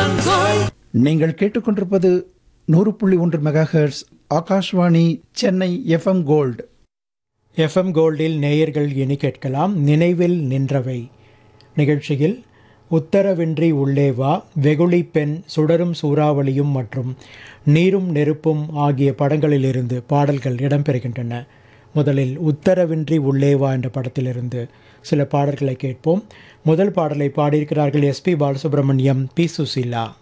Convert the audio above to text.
FM Gold நீங்கள் கேட்டுக்கொண்டிருப்பது நூறு புள்ளி ஒன்று megahertz Akashvani Chennai FM gold FM கோல்டில் நேயர்கள் இனி கேட்கலாம் நினைவில் நின்றவை நிகழ்ச்சியில் உத்தரவின்றி உள்ளே வா வெகுளி பெண் சுடரும் சூறாவளியும் மற்றும் நீரும் நெருப்பும் ஆகிய படங்களிலிருந்து பாடல்கள் இடம்பெறுகின்றன முதலில் உத்தரவின்றி உள்ளே வா என்ற படத்திலிருந்து சில பாடல்களை கேட்போம் முதல் பாடலை பாடியிருக்கிறார்கள் எஸ்பி பாலசுப்ரமணியம் பி சுசீலா